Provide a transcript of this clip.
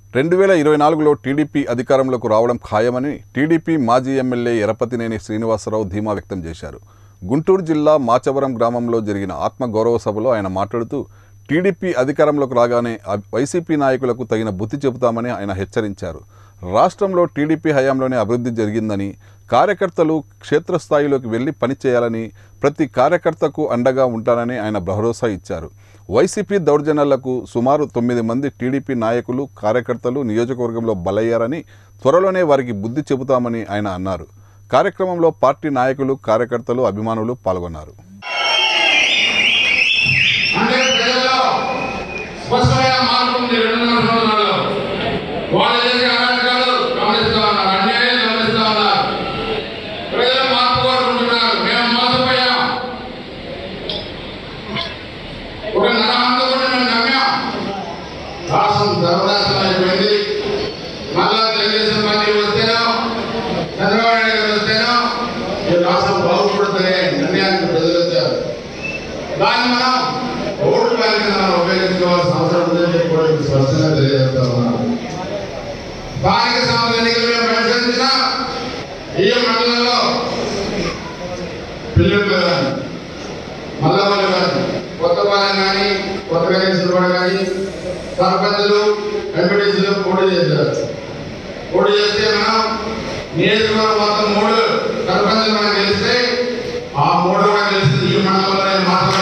రెండు వేల ఇరవై నాలుగులో టీడీపీ అధికారంలోకి రావడం ఖాయమని టీడీపీ మాజీ ఎమ్మెల్యే ఎరపతినేని శ్రీనివాసరావు ధీమా వ్యక్తం చేశారు గుంటూరు జిల్లా మాచవరం గ్రామంలో జరిగిన ఆత్మగౌరవ సభలో ఆయన మాట్లాడుతూ టీడీపీ అధికారంలోకి రాగానే అ- వైసీపీ నాయకులకు తగిన బుద్ధి చెబుతామని ఆయన హెచ్చరించారు రాష్ట్రంలో టీడీపీ హయాంలోనే అభివృద్ధి జరిగిందని కార్యకర్తలు క్షేత్రస్థాయిలోకి వెళ్లి పనిచేయాలని ప్రతి కార్యకర్తకు అండగా ఉంటానని ఆయన భరోసా ఇచ్చారు వైసీపీ దౌర్జన్యాలకు సుమారు తొమ్మిది మంది టీడీపీ నాయకులు కార్యకర్తలు నియోజకవర్గంలో బలయ్యారని త్వరలోనే వారికి బుద్ధి చెబుతామని ఆయన అన్నారు కార్యక్రమంలో పార్టీ నాయకులు కార్యకర్తలు అభిమానులు పాల్గొన్నారు అంటే ప్రజల్లో స్పష్టమైన మార్పు ఉంది రెండున్నర సంవత్సరాల్లో వాళ్ళు చేసే అరాచకాలు గమనిస్తా ఉన్నారు అన్యాయం గమనిస్తా ఉన్నారు ప్రజలు మార్పు కోరుకుంటున్నారు మేము మోసపోయాం ఒక నరహంతకుడిని మేము నమ్మాం రాష్ట్రం సర్వనాశనం అయిపోయింది మళ్ళా తెలుగుదేశం పార్టీ వస్తేనో చంద్రబాబు నాయుడు గారు వస్తేనో ఈ రాష్ట్రం బాగుపడుతుందనే నిర్ణయానికి ప్రజలు వచ్చారు దాన్ని మనం ఓటు బ్యాంక్ మనం ఉపయోగించుకోవాల్సిన అవసరం ఉందని చెప్పి కూడా మీకు స్పష్టంగా తెలియజేస్తా ఉన్నాను స్థానిక సంస్థ ఎన్నికలు మేము పరిశీలించిన ఈ మండలంలో పిల్లలు కానీ మల్లవల్లి కానీ కొత్తపాలెం కానీ కొత్తగా కూడా కానీ సర్పంచులు ఎంపీటీసీలు పోటీ చేశారు పోటీ చేస్తే మనం నియోజకవర్గం మొత్తం మూడు సర్పంచులు మనం గెలిస్తే ఆ మూడు కూడా గెలిస్తే ఈ మండలంలో మాత్రం